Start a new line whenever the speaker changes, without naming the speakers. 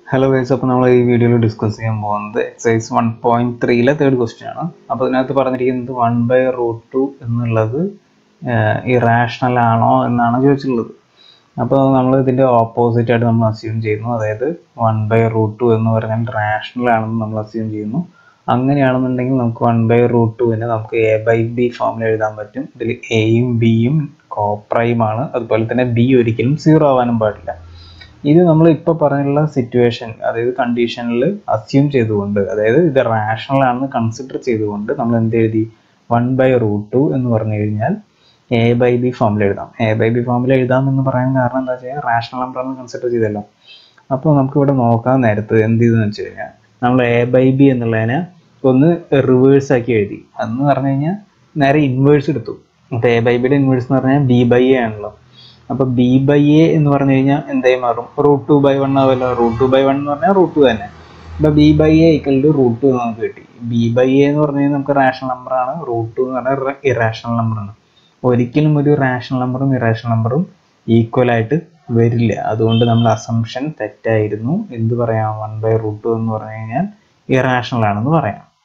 hello guys അപ്പോൾ നമ്മൾ ഈ വീഡിയോയിൽ ഡിസ്കസ് ചെയ്യാൻ പോകുന്നത് എക്സസൈസ് വൺ പോയിന്റ് ത്രീയിലെ തേർഡ് ക്വസ്റ്റ്യൻ ആണ് അപ്പോൾ ഇതിനകത്ത് പറഞ്ഞിരിക്കുന്നത് വൺ ബൈ റൂട്ട് ടു എന്നുള്ളത് ഇറാഷണൽ ആണോ എന്നാണ് ചോദിച്ചിട്ടുള്ളത് അപ്പോൾ നമ്മൾ ഇതിൻ്റെ ഓപ്പോസിറ്റ് ആയിട്ട് നമ്മൾ അസ്യൂം ചെയ്യുന്നു അതായത് വൺ ബൈ റൂട്ട് ടു എന്ന് പറഞ്ഞാൽ റാഷണൽ ആണെന്ന് നമ്മൾ അസ്യൂം ചെയ്യുന്നു അങ്ങനെയാണെന്നുണ്ടെങ്കിൽ നമുക്ക് വൺ ബൈ റൂട്ട് ടുവിനെ നമുക്ക് എ ബൈ ബി ഫോമിൽ എഴുതാൻ പറ്റും ഇതിൽ എയും ബിയും കോപ്രൈം ആണ് അതുപോലെ തന്നെ ബി ഒരിക്കലും സീറോ ആവാനും പാടില്ല ഇത് നമ്മൾ ഇപ്പോൾ പറഞ്ഞിട്ടുള്ള സിറ്റുവേഷൻ അതായത് കണ്ടീഷനിൽ അസ്യൂം ചെയ്തുകൊണ്ട് അതായത് ഇത് റാഷണൽ ആണെന്ന് കൺസിഡർ ചെയ്തുകൊണ്ട് നമ്മൾ എന്ത് എഴുതി വൺ ബൈ റൂട്ട് ടു എന്ന് പറഞ്ഞു കഴിഞ്ഞാൽ എ ബൈ ബി ഫോമിൽ എഴുതാം എ ബൈ ബി ഫോമിൽ എഴുതാം എന്ന് പറയാൻ കാരണം എന്താ വെച്ചാൽ റാഷണൽ നമ്പർ ആണ് കൺസിഡർ ചെയ്തല്ലോ അപ്പോൾ നമുക്ക് ഇവിടെ നോക്കാൻ നേരത്ത് എന്ത് ചെയ്തെന്ന് വെച്ച് കഴിഞ്ഞാൽ നമ്മൾ എ ബൈ ബി എന്നുള്ളതിനെ ഒന്ന് റിവേഴ്സ് ആക്കി എഴുതി അതെന്ന് പറഞ്ഞു കഴിഞ്ഞാൽ നേരെ ഇൻവേഴ്സ് എടുത്തു അപ്പോൾ എ ബൈ ബിയുടെ ഇൻവേഴ്സ് എന്ന് പറഞ്ഞാൽ ബി ബൈ എ ആണല്ലോ അപ്പോൾ ബി ബൈ എ എന്ന് പറഞ്ഞു കഴിഞ്ഞാൽ എന്തായി മാറും റൂട്ട് ടു ബൈ വൺ ആവുമല്ലോ റൂട്ട് ടു ബൈ വൺ എന്ന് പറഞ്ഞാൽ റൂട്ട് ടു തന്നെ അപ്പോൾ B by A equal to root two നമുക്ക് കിട്ടി ബി ബൈ എ എന്ന് പറഞ്ഞു കഴിഞ്ഞാൽ നമുക്ക് റാഷണൽ നമ്പറാണ് റൂട്ട് ടു എന്ന് പറഞ്ഞാൽ ഇറാഷണൽ നമ്പറാണ് ഒരിക്കലും ഒരു റാഷണൽ നമ്പറും ഇറാഷണൽ നമ്പറും ഈക്വൽ ആയിട്ട് വരില്ല അതുകൊണ്ട് നമ്മൾ അസംഷൻ തെറ്റായിരുന്നു എന്ത് പറയാം വൺ ബൈ റൂട്ട് ടു എന്ന് പറഞ്ഞു കഴിഞ്ഞാൽ ഇറാഷണൽ ആണെന്ന് പറയാം